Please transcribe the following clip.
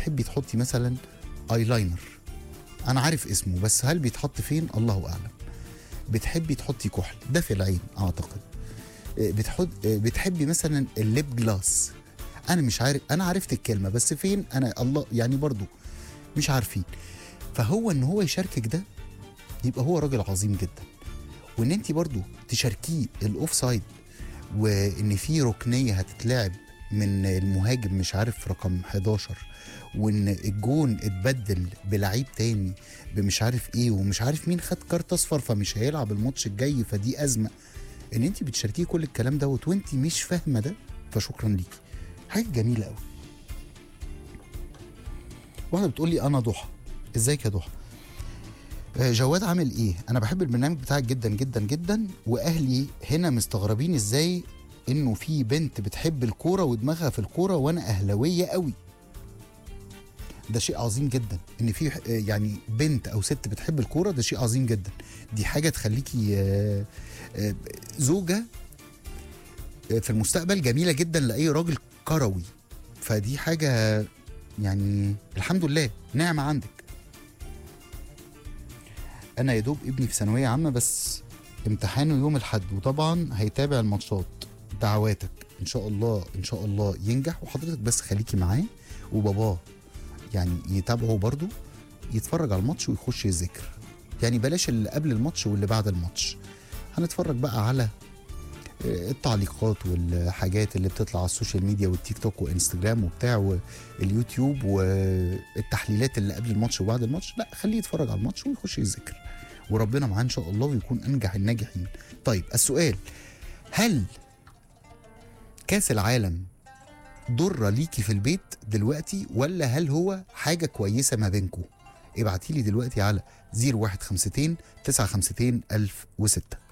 بتحبي تحطي مثلا ايلاينر انا عارف اسمه بس هل بيتحط فين الله اعلم بتحبي تحطي كحل ده في العين اعتقد آه، بتحط آه، بتحبي مثلا الليب جلاس انا مش عارف انا عرفت الكلمه بس فين انا الله يعني برضو مش عارفين فهو ان هو يشاركك ده يبقى هو راجل عظيم جدا وان انت برضو تشاركيه الاوف سايد وان في ركنيه هتتلعب من المهاجم مش عارف رقم 11 وان الجون اتبدل بلعيب تاني بمش عارف ايه ومش عارف مين خد كارت اصفر فمش هيلعب الماتش الجاي فدي ازمه ان انت بتشاركيه كل الكلام دوت وانت مش فاهمه ده فشكرا ليكي حاجه جميله قوي واحده بتقول لي انا ضحى ازيك يا ضحى آه، جواد عامل ايه انا بحب البرنامج بتاعك جدا جدا جدا واهلي هنا مستغربين ازاي انه في بنت بتحب الكوره ودماغها في الكوره وانا اهلاويه قوي ده شيء عظيم جدا ان في آه، يعني بنت او ست بتحب الكوره ده شيء عظيم جدا دي حاجه تخليكي آه، آه، زوجه آه، في المستقبل جميله جدا لاي راجل كروي فدي حاجه يعني الحمد لله نعمه عندك انا يا دوب ابني في ثانويه عامه بس امتحانه يوم الاحد وطبعا هيتابع الماتشات دعواتك ان شاء الله ان شاء الله ينجح وحضرتك بس خليكي معاه وباباه يعني يتابعه برضو يتفرج على الماتش ويخش يذاكر يعني بلاش اللي قبل الماتش واللي بعد الماتش هنتفرج بقى على آه، التعليقات والحاجات اللي بتطلع على السوشيال ميديا والتيك توك وانستجرام وبتاع واليوتيوب والتحليلات اللي قبل الماتش وبعد الماتش لا خليه يتفرج على الماتش ويخش يذاكر وربنا معاه ان شاء الله ويكون انجح الناجحين طيب السؤال هل كاس العالم ضرة ليكي في البيت دلوقتي ولا هل هو حاجة كويسة ما بينكم ابعتيلي دلوقتي على 0152 952 1006